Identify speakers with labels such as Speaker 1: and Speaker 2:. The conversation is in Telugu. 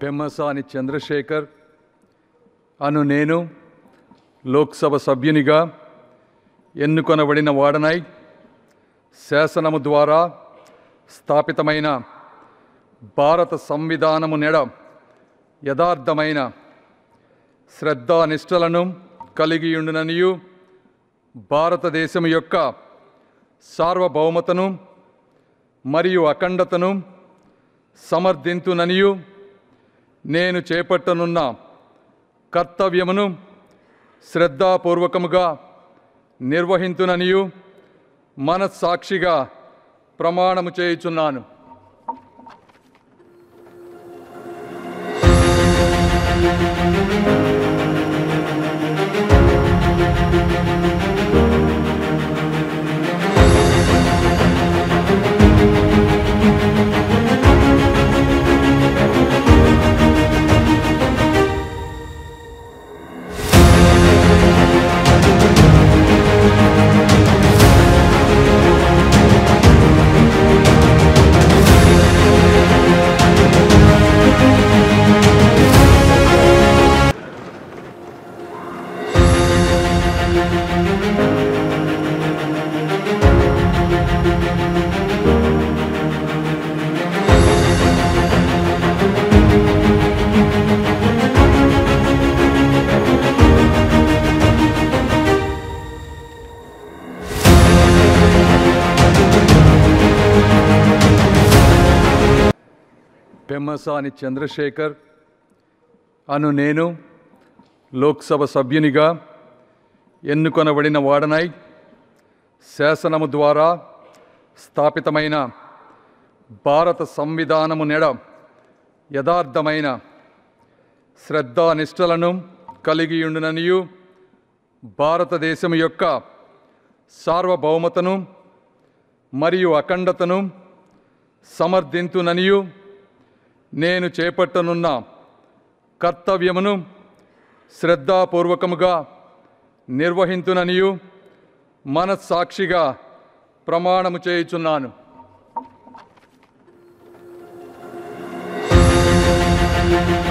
Speaker 1: పెమ్మసాని చంద్రశేఖర్ అను నేను లోక్సభ సభ్యునిగా ఎన్నుకొనబడిన వాడనై శాసనము ద్వారా స్థాపితమైన భారత సంవిధానము నెడ యథార్థమైన శ్రద్ధానిష్టలను కలిగియుండుననియు భారతదేశము యొక్క సార్వభౌమతను మరియు అఖండతను సమర్థింతుననియు నేను చేపట్టనున్న కర్తవ్యమును శ్రద్ధాపూర్వకముగా నిర్వహింతుననియు మనస్సాక్షిగా ప్రమాణము చేయుచున్నాను పెమ్మసాని చంద్రశేఖర్ అను నేను లోక్సభ సభ్యునిగా ఎన్నుకొనబడిన వాడనై శాసనము ద్వారా స్థాపితమైన భారత సంవిధానము నెడ యథార్థమైన శ్రద్ధానిష్టలను కలిగియుండుననియు భారతదేశము యొక్క సార్వభౌమతను మరియు అఖండతను సమర్థింతుననియు నేను చేపట్టనున్న కర్తవ్యమును శ్రద్ధాపూర్వకముగా నిర్వహింతుననియు మనస్సాక్షిగా ప్రమాణము చేయుచున్నాను
Speaker 2: Thank